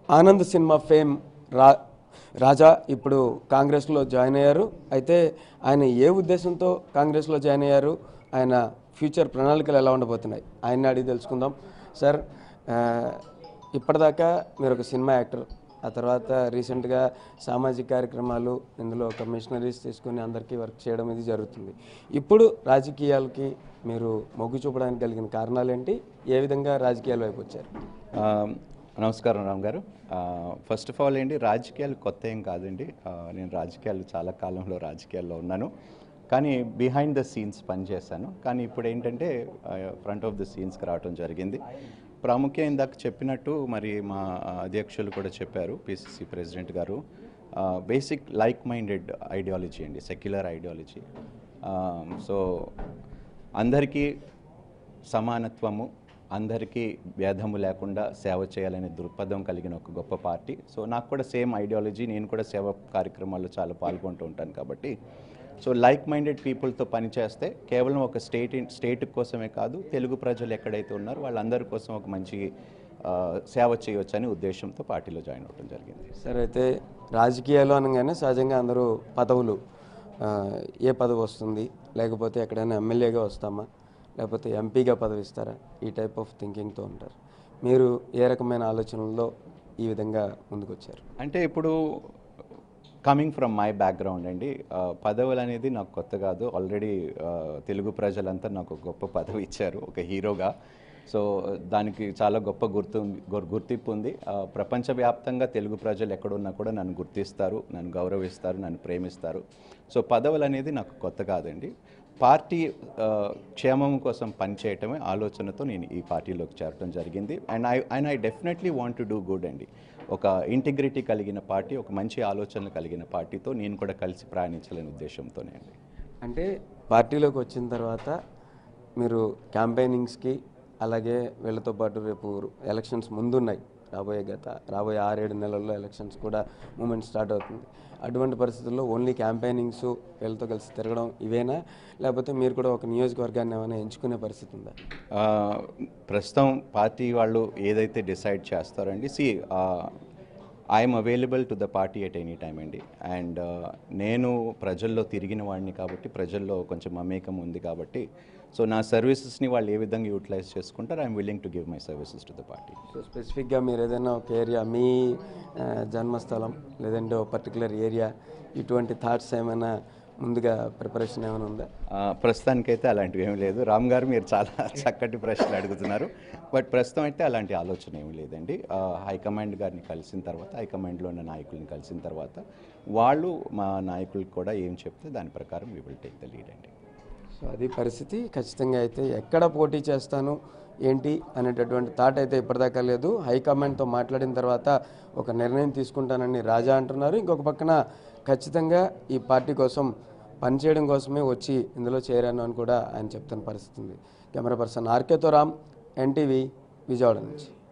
Anand cinema fame రా రాజా ఇప్పుడు కాంగ్రెస్లో జాయిన్ అయ్యారు అయితే ఆయన ఏ ఉద్దేశంతో కాంగ్రెస్లో జాయిన్ అయ్యారు ఆయన ఫ్యూచర్ ప్రణాళికలు ఎలా ఉండబోతున్నాయి ఆయన్ని అడిగి తెలుసుకుందాం సార్ ఆ, ఇప్పటిదాకా మీరు ఒక సినిమా యాక్టర్ ఆ తర్వాత రీసెంట్గా సామాజిక కార్యక్రమాలు ఇందులో కమిషనరీస్ తీసుకుని అందరికీ వర్క్ చేయడం ఇది జరుగుతుంది ఇప్పుడు రాజకీయాలకి మీరు మొగ్గు చూపడానికి కలిగిన కారణాలు ఏంటి ఏ విధంగా రాజకీయాల వైపు వచ్చారు ఆ, నమస్కారం రామ్ గారు ఫస్ట్ ఆఫ్ ఆల్ ఏంటి రాజకీయాలు కొత్త ఏం కాదండి ఆ, నేను రాజకీయాలు చాలా కాలంలో రాజకీయాల్లో ఉన్నాను కానీ బిహైండ్ ద సీన్స్ పనిచేశాను కానీ ఇప్పుడు ఏంటంటే ఫ్రంట్ ఆఫ్ ద సీన్స్కి రావడం జరిగింది ప్రాముఖ్యం ఇందాక చెప్పినట్టు మరి మా అధ్యక్షులు కూడా చెప్పారు పిసిసి ప్రెసిడెంట్ గారు బేసిక్ లైక్ మైండెడ్ ఐడియాలజీ అండి సెక్యులర్ ఐడియాలజీ సో అందరికీ సమానత్వము అందరికీ భేదము లేకుండా సేవ చేయాలనే దృక్పథం కలిగిన ఒక గొప్ప పార్టీ సో నాకు కూడా సేమ్ ఐడియాలజీ నేను కూడా సేవ కార్యక్రమాల్లో చాలా పాల్గొంటూ ఉంటాను కాబట్టి సో లైక్ మైండెడ్ పీపుల్తో పనిచేస్తే కేవలం ఒక స్టేట్ స్టేట్ కోసమే కాదు తెలుగు ప్రజలు ఎక్కడైతే ఉన్నారో వాళ్ళందరి కోసం ఒక మంచి ఆ, సేవ చేయవచ్చనే ఉద్దేశంతో పార్టీలో జాయిన్ అవ్వడం జరిగింది సరే అయితే రాజకీయాలు అనగానే సహజంగా అందరూ పదవులు ఆ, ఏ పదవి వస్తుంది లేకపోతే ఎక్కడైనా ఎమ్మెల్యేగా వస్తామా లేకపోతే ఎంపీగా పదవి ఇస్తారా ఈ టైప్ ఆఫ్ థింకింగ్తో ఉంటారు మీరు ఏ రకమైన ఆలోచనల్లో ఈ విధంగా ముందుకొచ్చారు అంటే ఇప్పుడు కమింగ్ ఫ్రమ్ మై బ్యాక్గ్రౌండ్ అండి ఆ, పదవులు అనేది నాకు కొత్త కాదు ఆల్రెడీ తెలుగు ప్రజలంతా నాకు ఒక గొప్ప పదవి ఇచ్చారు ఒక హీరోగా సో దానికి చాలా గొప్ప గుర్తు గుర్- గుర్తింపు ఉంది ఆ, ప్రపంచవ్యాప్తంగా తెలుగు ప్రజలు ఎక్కడున్నా కూడా నన్ను గుర్తిస్తారు నన్ను గౌరవిస్తారు నన్ను ప్రేమిస్తారు సో పదవులు అనేది నాకు కొత్త కాదండి పార్టీ ఆ, క్షేమం కోసం పనిచేయటమే ఆలోచనతో నేను ఈ పార్టీలోకి చేరడం జరిగింది and I and I definitely want to do good అండి ఒక ఇంటిగ్రిటీ కలిగిన పార్టీ ఒక మంచి ఆలోచనలు కలిగిన పార్టీతో నేను కూడా కలిసి ప్రయాణించాలనే ఉద్దేశంతోనే అండి అంటే పార్టీలోకి వచ్చిన తర్వాత మీరు క్యాంపెయినింగ్స్కి అలాగే వీళ్ళతో పాటు రేపు ఎలక్షన్స్ ముందున్నాయి రాబోయే గత రాబోయే ఆరేడు నెలల్లో ఎలక్షన్స్ కూడా మూమెంట్ స్టార్ట్ అవుతుంది అటువంటి పరిస్థితుల్లో ఓన్లీ క్యాంపెయినింగ్స్ వీళ్ళతో కలిసి తిరగడం ఇవేనా లేకపోతే మీరు కూడా ఒక నియోజకవర్గాన్ని ఏమైనా ఎంచుకునే పరిస్థితి ఉందా ఆ, ప్రస్తుతం పార్టీ వాళ్ళు ఏదైతే డిసైడ్ చేస్తారండి see I'm available to the party at any time అండి అండ్ నేను ప్రజల్లో తిరిగిన వాడిని కాబట్టి ప్రజల్లో కొంచెం మమేకం ఉంది కాబట్టి సో నా సర్వీసెస్ని వాళ్ళు ఏ విధంగా యూటిలైజ్ చేసుకుంటారు I'm willing to give my services to the party so స్పెసిఫిక్గా మీరు ఏదైనా ఒక ఏరియా మీ ఆ, జన్మస్థలం లేదంటే ఒక పర్టికులర్ ఏరియా ఇటువంటి థాట్స్ ఏమైనా ముందుగా ప్రిపరేషన్ ఏమైనా ఉందా ఆ, ప్రస్తుతానికైతే అలాంటివి ఏమీ లేదు రామ్ గారు మీరు చాలా చక్కటి ప్రశ్నలు అడుగుతున్నారు బట్ ప్రస్తుతం అయితే అలాంటి ఆలోచన ఏమీ లేదండి ఆ, హైకమాండ్ గారిని కలిసిన తర్వాత హైకమాండ్లో ఉన్న నాయకుల్ని కలిసిన తర్వాత వాళ్ళు మా నాయకులకు కూడా ఏం చెప్తే దాని ప్రకారం we will take the lead అండి సో అది పరిస్థితి ఖచ్చితంగా అయితే ఎక్కడ పోటీ చేస్తాను ఏంటి అనేటటువంటి థాట్ అయితే ఇప్పటిదాకా లేదు హైకమాండ్తో మాట్లాడిన తర్వాత ఒక నిర్ణయం తీసుకుంటానని రాజా అంటున్నారు ఇంకొక పక్కన ఖచ్చితంగా ఈ పార్టీ కోసం పనిచేయడం కోసమే వచ్చి ఇందులో చేరాను అని కూడా ఆయన చెప్తున్న పరిస్థితి ఉంది కెమెరా పర్సన్ ఆర్కేతో రామ్ ఎన్టీవీ విజయవాడ నుంచి